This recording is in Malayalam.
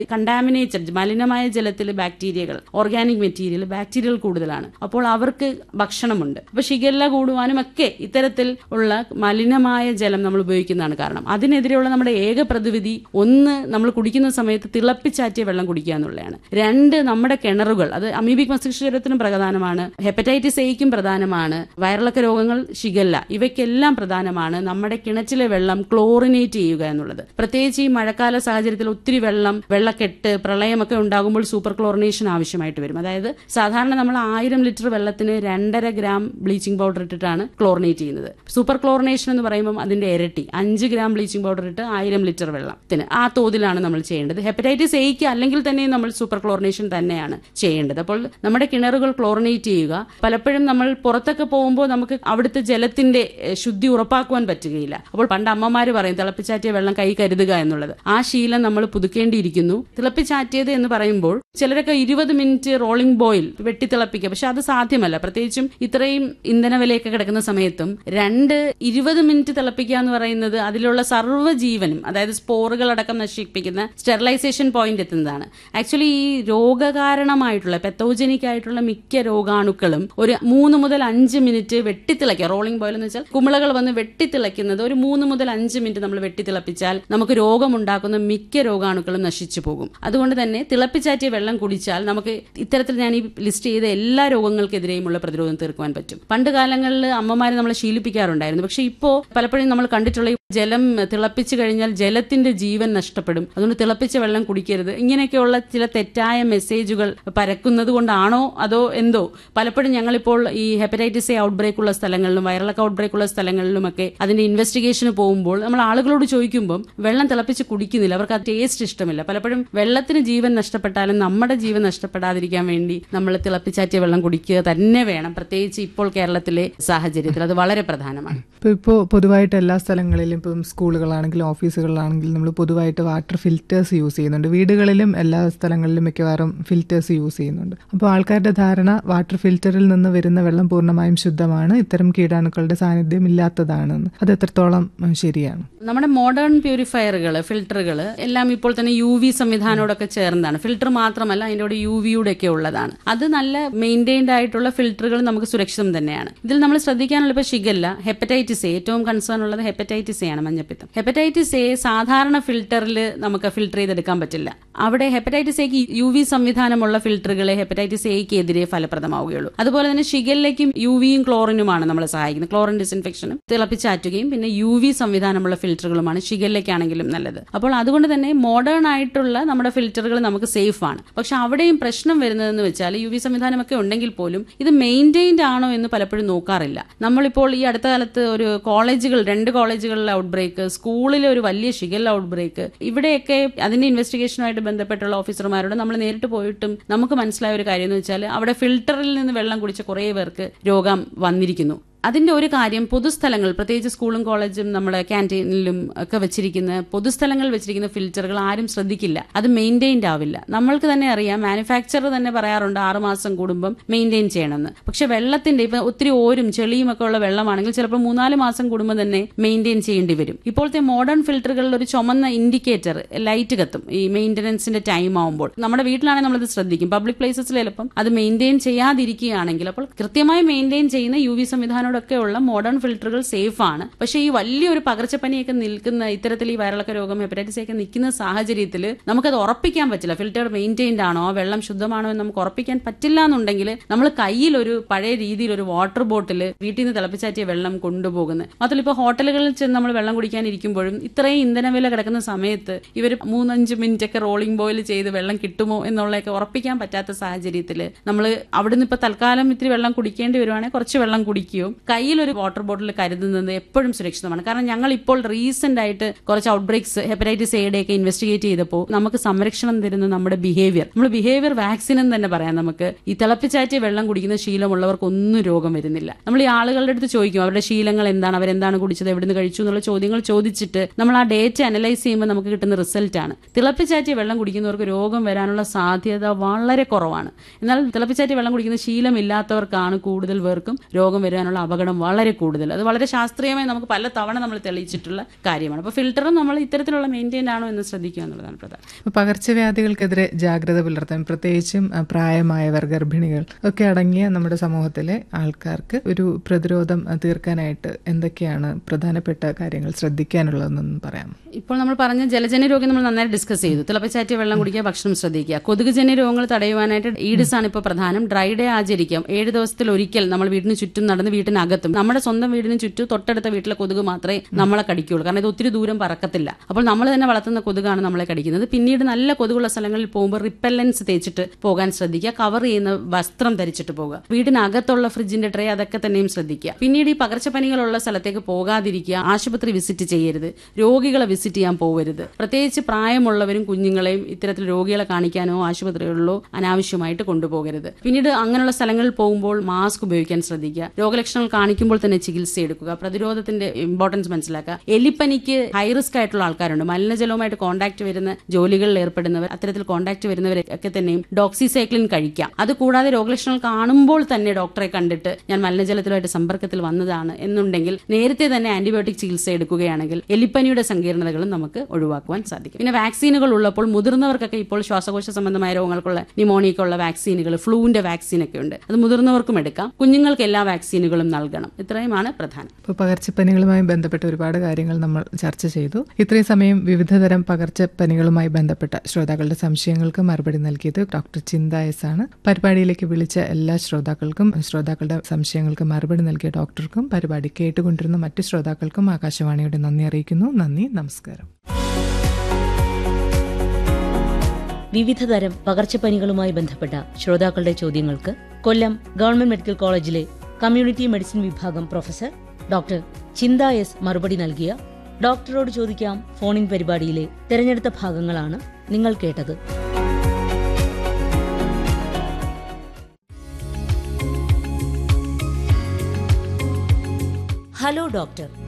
കണ്ടാമിനേറ്റഡ് മലിനമായ ജലത്തിൽ ബാക്ടീരിയകൾ ഓർഗാനിക് മെറ്റീരിയൽ ബാക്ടീരിയകൾ കൂടുതലാണ് അപ്പോൾ അവർക്ക് ഭക്ഷണമുണ്ട് അപ്പൊ ഷിഗല്ല കൂടുവാനും ഒക്കെ ഇത്തരത്തിൽ ഉള്ള മലിനമായ ജലം നമ്മൾ ഉപയോഗിക്കുന്നതാണ് കാരണം അതിനെതിരെയുള്ള നമ്മുടെ ഏക പ്രതിവിധി ഒന്ന് നമ്മൾ കുടിക്കുന്ന സമയത്ത് തിളപ്പിച്ചാറ്റിയ വെള്ളം കുടിക്കുക എന്നുള്ളതാണ് രണ്ട് നമ്മുടെ കിണറുകൾ അത് അമീബിക് മസ്തിഷ്കജ്വരത്തിനും പ്രധാനമാണ് ഹെപ്പറ്റൈറ്റിസ് എയ്ക്കും പ്രധാനമാണ് വയറിളക്ക രോഗങ്ങൾ ഷിഗല്ല ഇവയ്ക്കെല്ലാം പ്രധാനമാണ് നമ്മുടെ കിണറ്റിലെ വെള്ളം ക്ലോറിനേറ്റ് ചെയ്യുക എന്നുള്ളത് പ്രത്യേകിച്ച് ഈ മഴക്കാല സാഹചര്യത്തിൽ ഒത്തിരി വെള്ളം വെള്ളക്കെട്ട് പ്രളയമൊക്കെ ഉണ്ടാകുമ്പോൾ സൂപ്പർ ക്ലോറിനേഷൻ ആവശ്യമായിട്ട് വരും അതായത് സാധാരണ നമ്മൾ ആയിരം ലിറ്റർ വെള്ളത്തിന് രണ്ടര ഗ്രാം ബ്ലീച്ചിങ് പൗഡർ ഇട്ടിട്ടാണ് ക്ലോറിനേറ്റ് ചെയ്യുന്നത് സൂപ്പർ ക്ലോറിനേഷൻ എന്ന് പറയുമ്പോൾ അതിന്റെ ഇരട്ടി അഞ്ച് ഗ്രാം ബ്ലീച്ചിങ് പൗഡർ ഇട്ട് ആയിരം ലിറ്റർ വെള്ളത്തിന് ആ തോതിലാണ് നമ്മൾ ചെയ്യേണ്ടത് ഹെപ്പറ്റൈറ്റിസ് എയ്ക്ക് അല്ലെങ്കിൽ തന്നെ നമ്മൾ സൂപ്പർ ക്ലോറിനേഷൻ തന്നെയാണ് ചെയ്യേണ്ടത് അപ്പോൾ നമ്മുടെ കിണറുകൾ ക്ലോറിനേറ്റ് ചെയ്യുക പലപ്പോഴും നമ്മൾ പുറത്തൊക്കെ പോകുമ്പോൾ നമുക്ക് അവിടുത്തെ ജലത്തിന്റെ ഏഹ്, ശുദ്ധി ഉറപ്പാക്കുവാൻ പറ്റുകയില്ല അപ്പോൾ പണ്ട് അമ്മമാര് പറയും തിളപ്പിച്ചാറ്റിയ വെള്ളം കൈ കരുതുക എന്നുള്ളത് ആ ശീലം നമ്മൾ പുതുക്കേണ്ടിയിരിക്കുന്നു തിളപ്പിച്ചാറ്റിയത് എന്ന് പറയുമ്പോൾ ചിലരൊക്കെ ഇരുപത് മിനിറ്റ് റോളിംഗ് ബോയിൽ വെട്ടി തിളപ്പിക്കുക പക്ഷെ അത് സാധ്യമല്ല പ്രത്യേകിച്ചും ഇത്രയും ഇന്ധന വിലയൊക്കെ കിടക്കുന്ന സമയത്തും രണ്ട് ഇരുപത് മിനിറ്റ് തിളപ്പിക്കുക എന്ന് പറയുന്നത് അതിലുള്ള സർവ്വജീവനും അതായത് സ്പോറുകളടക്കം നശിപ്പിക്കുന്ന സ്റ്റെറിലൈസേഷൻ പോയിന്റ് എത്തുന്നതാണ് ആക്ച്വലി ഈ രോഗകാരണമായിട്ടുള്ള പെത്തോജനിക് ആയിട്ടുള്ള മിക്ക രോഗാണുക്കളും ഒരു മൂന്ന് മുതൽ അഞ്ച് മിനിറ്റ് വെട്ടിത്തിളയ്ക്കുക റോളിംഗ് ബോയിൽ എന്ന് വെച്ചാൽ കുമിളകൾ വന്ന് വെട്ടിത്തിളയ്ക്കുന്നത് ഒരു മൂന്ന് മുതൽ അഞ്ച് മിനിറ്റ് നമ്മൾ വെട്ടിത്തിളപ്പിച്ചാൽ നമുക്ക് രോഗമുണ്ടാക്കുന്ന മിക്ക രോഗാണുക്കളും നശിച്ചു പോകും അതുകൊണ്ട് തന്നെ തിളപ്പിച്ചാറ്റിയ വെള്ളം കുടിച്ചാൽ നമുക്ക് ഇത്തരത്തിൽ ഞാൻ ഈ ലിസ്റ്റ് ചെയ്ത എല്ലാ രോഗങ്ങൾക്കെതിരെയുമുള്ള പ്രതിരോധം തീർക്കുവാൻ പറ്റും പണ്ട് കാലങ്ങളിൽ അമ്മമാരെ നമ്മളെ ശീലിപ്പിക്കാറുണ്ടായിരുന്നു പക്ഷെ ഇപ്പോൾ പലപ്പോഴും നമ്മൾ കണ്ടിട്ടുള്ള ഈ ജലം തിളപ്പിച്ചു കഴിഞ്ഞാൽ ജലത്തിന്റെ ജീവൻ നഷ്ടപ്പെടും അതുകൊണ്ട് തിളപ്പിച്ച വെള്ളം കുടിക്കരുത് ഇങ്ങനെയൊക്കെയുള്ള ചില തെറ്റായ മെസ്സേജുകൾ പരക്കുന്നത് കൊണ്ടാണോ അതോ എന്തോ പലപ്പോഴും ഞങ്ങളിപ്പോൾ ഈ ഹെപ്പറ്റൈറ്റിസ് എ ഔട്ട്ബ്രേക്ക് ഉള്ള സ്ഥലങ്ങളിലും വൈറലൊക്കെ ഔട്ട്ബ്രേക്ക് ഉള്ള സ്ഥലങ്ങളിലുമൊക്കെ അതിന്റെ ഇൻവെസ്റ്റിഗേഷന് പോകുമ്പോൾ നമ്മൾ ആളുകളോട് ചോദിക്കുമ്പോൾ വെള്ളം തിളപ്പിച്ച് കുടിക്കുന്നില്ല അവർക്ക് ആ ടേസ്റ്റ് ഇഷ്ടമില്ല പലപ്പോഴും വെള്ളത്തിന് ജീവൻ നഷ്ടപ്പെട്ടാലും നമ്മുടെ ജീവൻ നഷ്ടപ്പെടാതിരിക്കാൻ വേണ്ടി നമ്മൾ തിളപ്പിച്ചാറ്റിയ വെള്ളം കുടിക്കുക തന്നെ വേണം പ്രത്യേകിച്ച് ഇപ്പോൾ കേരളത്തിലെ സാഹചര്യത്തിൽ അത് വളരെ പ്രധാനമാണ് ഇപ്പോൾ ഇപ്പോൾ പൊതുവായിട്ട് എല്ലാ സ്ഥലങ്ങളിലും ഇപ്പം സ്കൂളുകളാണെങ്കിലും ഓഫീസുകളിലാണെങ്കിലും നമ്മൾ പൊതുവായിട്ട് വാട്ടർ ഫിൽറ്റേഴ്സ് യൂസ് ചെയ്യുന്നുണ്ട് വീടുകളിലും എല്ലാ സ്ഥലങ്ങളിലും മിക്കവാറും ഫിൽറ്റേഴ്സ് യൂസ് ചെയ്യുന്നുണ്ട് അപ്പോൾ ആൾക്കാരുടെ ധാരണ വാട്ടർ ഫിൽറ്ററിൽ നിന്ന് വരുന്ന വെള്ളം പൂർണ്ണമായും ശുദ്ധമാണ് ഇത്തരം കീടാണുക്കളുടെ സാന്നിധ്യം ഇല്ലാത്തതാണെന്ന് അത് എത്രത്തോളം ഉം, ശരിയാണ് നമ്മുടെ മോഡേൺ പ്യൂരിഫയറുകൾ ഫിൽറ്ററുകൾ എല്ലാം ഇപ്പോൾ തന്നെ യു വി സംവിധാനോടൊക്കെ ചേർന്നതാണ് ഫിൽറ്റർ മാത്രമല്ല അതിൻ്റെ കൂടെ യു വിയുടെ ഒക്കെ ഉള്ളതാണ് അത് നല്ല മെയിൻറ്റൈൻഡ് ആയിട്ടുള്ള ഫിൽറ്ററുകൾ നമുക്ക് സുരക്ഷിതം തന്നെയാണ് ഇതിൽ നമ്മൾ ശ്രദ്ധിക്കാനുള്ള ഇപ്പോൾ ഷിഗല്ല ഹെപ്പറ്റൈറ്റിസ് എ ഏറ്റവും കൺസേൺ ഉള്ളത് ഹെപ്പറ്റൈറ്റിസ് എ ആണ് മഞ്ഞപ്പിത്തം ഹെപ്പറ്റൈറ്റിസ് എ സാധാരണ ഫിൽറ്ററിൽ നമുക്ക് ഫിൽറ്റർ ചെയ്തെടുക്കാൻ പറ്റില്ല അവിടെ ഹെപ്പറ്റൈറ്റിസ് എക്ക് യു വി സംവിധാനമുള്ള ഫിൽറ്ററുകളെ ഹെപ്പറ്റൈറ്റിസ് എക്ക് എതിരെ ഫലപ്രദമാവുകയുള്ളൂ അതുപോലെ തന്നെ ഷിഗല്ലയ്ക്കും യു വിയും ക്ലോറിനുമാണ് നമ്മളെ സഹായിക്കുന്നത് ക്ലോറിൻ ഡിസിൻഫെക്ഷനും തിളപ്പിച്ചാറ്റുകയും പിന്നെ യു വി സംവിധാനമുള്ള ഫിൽറ്ററുകളുമാണ് ഷിഗല്ലയ്ക്കാണെങ്കിലും നല്ലത് അപ്പോൾ അതുകൊണ്ട് തന്നെ മോഡേൺ ആയിട്ടുള്ള നമ്മുടെ ഫിൽറ്ററുകൾ നമുക്ക് സേഫ് ആണ് പക്ഷെ അവിടെയും പ്രശ്നം വരുന്നതെന്ന് വെച്ചാൽ യു വി സംവിധാനമൊക്കെ ഉണ്ടെങ്കിൽ പോലും ഇത് മെയിൻറ്റൈൻഡ് ആണോ എന്ന് പലപ്പോഴും നോക്കാറില്ല നമ്മളിപ്പോൾ ഈ അടുത്ത കാലത്ത് ഒരു കോളേജുകൾ രണ്ട് കോളേജുകളിലെ ഔട്ട് ബ്രേക്ക് സ്കൂളിലെ ഒരു വലിയ ഷിഗൽ ഔട്ട് ബ്രേക്ക് ഇവിടെയൊക്കെ അതിന്റെ ഇൻവെസ്റ്റിഗേഷനുമായിട്ട് ബന്ധപ്പെട്ടുള്ള ഓഫീസർമാരോട് നമ്മൾ നേരിട്ട് പോയിട്ടും നമുക്ക് മനസ്സിലായ ഒരു കാര്യം എന്ന് വെച്ചാൽ അവിടെ ഫിൽറ്ററിൽ നിന്ന് വെള്ളം കുടിച്ച കുറേ പേർക്ക് രോഗം വന്നിരിക്കുന്നു അതിന്റെ ഒരു കാര്യം പൊതുസ്ഥലങ്ങൾ പ്രത്യേകിച്ച് സ്കൂളും കോളേജും നമ്മുടെ ക്യാൻറ്റീനിലും ഒക്കെ വെച്ചിരിക്കുന്ന പൊതുസ്ഥലങ്ങളിൽ വെച്ചിരിക്കുന്ന ഫിൽറ്ററുകൾ ആരും ശ്രദ്ധിക്കില്ല അത് മെയിൻറ്റൈൻഡ് ആവില്ല നമ്മൾക്ക് തന്നെ അറിയാം മാനുഫാക്ചറർ തന്നെ പറയാറുണ്ട് ആറ് മാസം കൂടുമ്പം മെയിൻറ്റെയിൻ ചെയ്യണമെന്ന് പക്ഷെ വെള്ളത്തിന്റെ ഇപ്പൊ ഒത്തിരി ഓരും ചെളിയും ഒക്കെ ഉള്ള വെള്ളമാണെങ്കിൽ ചിലപ്പോൾ മൂന്നാല് മാസം കൂടുമ്പോൾ തന്നെ മെയിൻറ്റെയിൻ ചെയ്യേണ്ടി വരും ഇപ്പോഴത്തെ മോഡേൺ ഫിൽറ്ററുകളിൽ ഒരു ചുമന്ന ഇൻഡിക്കേറ്റർ ലൈറ്റ് കത്തും ഈ മെയിൻ്റനൻസിന്റെ ടൈം ആവുമ്പോൾ നമ്മുടെ വീട്ടിലാണെങ്കിൽ നമ്മളത് ശ്രദ്ധിക്കും പബ്ലിക് പ്ലേസസിൽ ചിലപ്പം അത് മെയിൻറ്റെയിൻ ചെയ്യാതിരിക്കുകയാണെങ്കിൽ അപ്പോൾ കൃത്യമായി മെയിൻറ്റെയിൻ ചെയ്യുന്ന യു വി സംവിധാനോടൊക്കെ ഉള്ള മോഡേൺ ഫിൽറ്ററുകൾ സേഫ് ആണ് പക്ഷേ ഈ വലിയൊരു പകർച്ചപ്പനിയൊക്കെ നിൽക്കുന്ന ഇത്തരത്തിൽ ഈ വയറിളക്ക രോഗം ഹെപ്പറ്റൈറ്റിസ് ഒക്കെ നിൽക്കുന്ന സാഹചര്യത്തിൽ നമുക്കത് ഉറപ്പിക്കാൻ പറ്റില്ല ഫിൽറ്റർ മെയിൻറ്റെയിൻഡ് ആണോ ആ വെള്ളം ശുദ്ധമാണോ എന്ന് നമുക്ക് ഉറപ്പിക്കാൻ പറ്റില്ല എന്നുണ്ടെങ്കിൽ നമ്മൾ കയ്യിൽ ഒരു പഴയ രീതിയിൽ ഒരു വാട്ടർ ബോട്ടിൽ വീട്ടിൽ നിന്ന് തിളപ്പിച്ചാറ്റിയ വെള്ളം കൊണ്ടുപോകുന്നത് മാത്രമല്ല ഇപ്പോൾ ഹോട്ടലുകളിൽ ചെന്ന് നമ്മൾ വെള്ളം കുടിക്കാൻ ഇരിക്കുമ്പോഴും ഇത്രയും ഇന്ധനവില കിടക്കുന്ന സമയത്ത് ഇവർ മൂന്നഞ്ച് മിനിറ്റ് ഒക്കെ റോളിംഗ് ബോയിൽ ചെയ്ത് വെള്ളം കിട്ടുമോ എന്നുള്ളതൊക്കെ ഉറപ്പിക്കാൻ പറ്റാത്ത സാഹചര്യത്തിൽ നമ്മൾ അവിടുന്ന് ഇപ്പൊ തൽക്കാലം ഇത്തിരി വെള്ളം കുടിക്കേണ്ടി വരുവാണെങ്കിൽ കുറച്ച് വെള്ളം കുടിക്കുകയോ കയ്യിൽ ഒരു വാട്ടർ ബോട്ടിൽ കരുതുന്നത് എപ്പോഴും സുരക്ഷിതമാണ് കാരണം ഞങ്ങൾ ഇപ്പോൾ റീസെന്റ് ആയിട്ട് കുറച്ച് ഔട്ട് ബ്രേക്സ് ഹെപ്പറ്റൈറ്റിസ് എയുടെ ഒക്കെ ഇൻവെസ്റ്റിഗേറ്റ് ചെയ്തപ്പോൾ നമുക്ക് സംരക്ഷണം തരുന്ന നമ്മുടെ ബിഹേവിയർ നമ്മൾ ബിഹേവിയർ വാക്സിൻ എന്ന് തന്നെ പറയാം നമുക്ക് ഈ തിളപ്പിച്ചാറ്റിയ വെള്ളം കുടിക്കുന്ന ശീലമുള്ളവർക്ക് ഒന്നും രോഗം വരുന്നില്ല നമ്മൾ ഈ ആളുകളുടെ അടുത്ത് ചോദിക്കും അവരുടെ ശീലങ്ങൾ എന്താണ് അവരെന്താണ് കുടിച്ചത് എവിടുന്ന് കഴിച്ചു എന്നുള്ള ചോദ്യങ്ങൾ ചോദിച്ചിട്ട് നമ്മൾ ആ ഡേറ്റ അനലൈസ് ചെയ്യുമ്പോൾ നമുക്ക് കിട്ടുന്ന റിസൾട്ട് ആണ് തിളപ്പിച്ചാറ്റിയ വെള്ളം കുടിക്കുന്നവർക്ക് രോഗം വരാനുള്ള സാധ്യത വളരെ കുറവാണ് എന്നാൽ തിളപ്പിച്ചാറ്റിയ വെള്ളം കുടിക്കുന്ന ശീലമില്ലാത്തവർക്കാണ് കൂടുതൽ പേർക്കും രോഗം വരാനുള്ള അപകടം അപകടം വളരെ കൂടുതൽ അത് വളരെ ശാസ്ത്രീയമായി നമുക്ക് പല തവണ നമ്മൾ തെളിയിച്ചിട്ടുള്ള കാര്യമാണ് അപ്പോൾ ഫിൽറ്ററും നമ്മൾ ഇത്തരത്തിലുള്ള മെയിൻറ്റെയിൻ ആണോ എന്ന് ശ്രദ്ധിക്കുക എന്നുള്ളതാണ് പ്രധാനം അപ്പോൾ പകർച്ചവ്യാധികൾക്കെതിരെ ജാഗ്രത പുലർത്താൻ പ്രത്യേകിച്ചും ആ, പ്രായമായവർ ഗർഭിണികൾ ഒക്കെ അടങ്ങിയ നമ്മുടെ സമൂഹത്തിലെ ആൾക്കാർക്ക് ഒരു പ്രതിരോധം ആ, തീർക്കാനായിട്ട് എന്തൊക്കെയാണ് പ്രധാനപ്പെട്ട കാര്യങ്ങൾ ശ്രദ്ധിക്കാനുള്ളതെന്നൊന്ന് പറയാം ഇപ്പോൾ നമ്മൾ പറഞ്ഞ ജലജന്യ രോഗം നമ്മൾ നന്നായി ഡിസ്കസ് ചെയ്തു തിളപ്പിച്ചാറ്റിയ വെള്ളം കുടിക്കുക ഭക്ഷണം ശ്രദ്ധിക്കുക കൊതുകുജന്യ രോഗങ്ങൾ തടയുവാനായിട്ട് ഈഡിസ് ആണ് ഇപ്പോൾ പ്രധാനം ഡ്രൈ ഡേ ആചരിക്കാം ഏഴ് ദിവസത്തിൽ ഒരിക്കൽ നമ്മൾ വീടിന് ചുറ്റും നടന്ന് വീട്ടിനകത്തും നമ്മുടെ സ്വന്തം വീടിന് ചുറ്റും തൊട്ടടുത്ത വീട്ടിലെ കൊതുക് മാത്രമേ നമ്മളെ കടിക്കുകയുള്ളൂ കാരണം ഇത് ഒത്തിരി ദൂരം പറക്കത്തില്ല അപ്പോൾ നമ്മൾ തന്നെ വളർത്തുന്ന കൊതുകാണ് നമ്മളെ കടിക്കുന്നത് പിന്നീട് നല്ല കൊതുകുള്ള സ്ഥലങ്ങളിൽ പോകുമ്പോൾ റിപ്പല്ലൻസ് തേച്ചിട്ട് പോകാൻ ശ്രദ്ധിക്കുക കവർ ചെയ്യുന്ന വസ്ത്രം ധരിച്ചിട്ട് പോകുക വീടിനകത്തുള്ള ഫ്രിഡ്ജിന്റെ ട്രേ അതൊക്കെ തന്നെയും ശ്രദ്ധിക്കുക പിന്നീട് ഈ പകർച്ചപ്പനികളുള്ള സ്ഥലത്തേക്ക് പോകാതിരിക്കുക ആശുപത്രി വിസിറ്റ് ചെയ്യരുത് രോഗികളെ വിസിറ്റ് ചെയ്യാൻ പോകരുത് പ്രത്യേകിച്ച് പ്രായമുള്ളവരും കുഞ്ഞുങ്ങളെയും ഇത്തരത്തിൽ രോഗികളെ കാണിക്കാനോ ആശുപത്രികളിലോ അനാവശ്യമായിട്ട് കൊണ്ടുപോകരുത് പിന്നീട് അങ്ങനെയുള്ള സ്ഥലങ്ങളിൽ പോകുമ്പോൾ മാസ്ക് ഉപയോഗിക്കാൻ ശ്രദ്ധിക്കുക രോഗലക്ഷണങ്ങൾ കാണിക്കുമ്പോൾ തന്നെ ചികിത്സ എടുക്കുക പ്രതിരോധത്തിന്റെ ഇമ്പോർട്ടൻസ് മനസ്സിലാക്കുക എലിപ്പനിക്ക് ഹൈ റിസ്ക് ആയിട്ടുള്ള ആൾക്കാരുണ്ട് മലിനജലവുമായിട്ട് കോൺടാക്ട് വരുന്ന ജോലികളിൽ ഏർപ്പെടുന്നവർ അത്തരത്തിൽ കോൺടാക്ട് വരുന്നവരൊക്കെ തന്നെയും ഡോക്സിസൈക്ലിൻ കഴിക്കാം അത് കൂടാതെ രോഗലക്ഷണങ്ങൾ കാണുമ്പോൾ തന്നെ ഡോക്ടറെ കണ്ടിട്ട് ഞാൻ മലിനജലത്തിലുമായിട്ട് സമ്പർക്കത്തിൽ വന്നതാണ് എന്നുണ്ടെങ്കിൽ നേരത്തെ തന്നെ ആന്റിബയോട്ടിക് ചികിത്സ എടുക്കുകയാണെങ്കിൽ എലിപ്പനിയുടെ സങ്കീർണതകളും നമുക്ക് ഒഴിവാക്കുവാൻ സാധിക്കും പിന്നെ വാക്സിനുകൾ ഉള്ളപ്പോൾ മുതിർന്നവർക്കൊക്കെ ഇപ്പോൾ ശ്വാസകോശ സംബന്ധമായ രോഗങ്ങൾക്കുള്ള ന്യൂമോണിയക്കുള്ള വാക്സിനുകൾ ഫ്ലൂവിന്റെ വാക്സിൻ ഒക്കെ ഉണ്ട് അത് മുതിർന്നവർക്കും എടുക്കാം കുഞ്ഞുങ്ങൾക്ക് എല്ലാ വാക്സിനുകളും നൽകണം ഇത്രയുമാണ് പ്രധാനം ഇപ്പോൾ പകർച്ചപ്പനികളുമായി ബന്ധപ്പെട്ട ഒരുപാട് കാര്യങ്ങൾ നമ്മൾ ചർച്ച ചെയ്തു ഇത്രയും സമയം വിവിധതരം പകർച്ചപ്പനികളുമായി ബന്ധപ്പെട്ട ശ്രോതാക്കളുടെ സംശയങ്ങൾക്ക് മറുപടി നൽകിയത് ഡോക്ടർ ചിന്ത എസ് ആണ് പരിപാടിയിലേക്ക് വിളിച്ച എല്ലാ ശ്രോതാക്കൾക്കും ശ്രോതാക്കളുടെ സംശയങ്ങൾക്ക് മറുപടി നൽകിയ ഡോക്ടർക്കും പരിപാടി കേട്ടുകൊണ്ടിരുന്ന മറ്റ് ശ്രോതാക്കൾക്കും ആകാശവാണിയുടെ നന്ദി അറിയിക്കുന്നു നന്ദി നമസ്കാരം വിവിധതരം പകർച്ചപ്പനികളുമായി ബന്ധപ്പെട്ട ശ്രോതാക്കളുടെ ചോദ്യങ്ങൾക്ക് കൊല്ലം ഗവൺമെന്റ് മെഡിക്കൽ കോളേജിലെ കമ്മ്യൂണിറ്റി മെഡിസിൻ വിഭാഗം പ്രൊഫസർ ഡോക്ടർ ചിന്ത എസ് മറുപടി നൽകിയ ഡോക്ടറോട് ചോദിക്കാം ഫോണിൻ പരിപാടിയിലെ തെരഞ്ഞെടുത്ത ഭാഗങ്ങളാണ് നിങ്ങൾ കേട്ടത് ഹലോ ഡോക്ടർ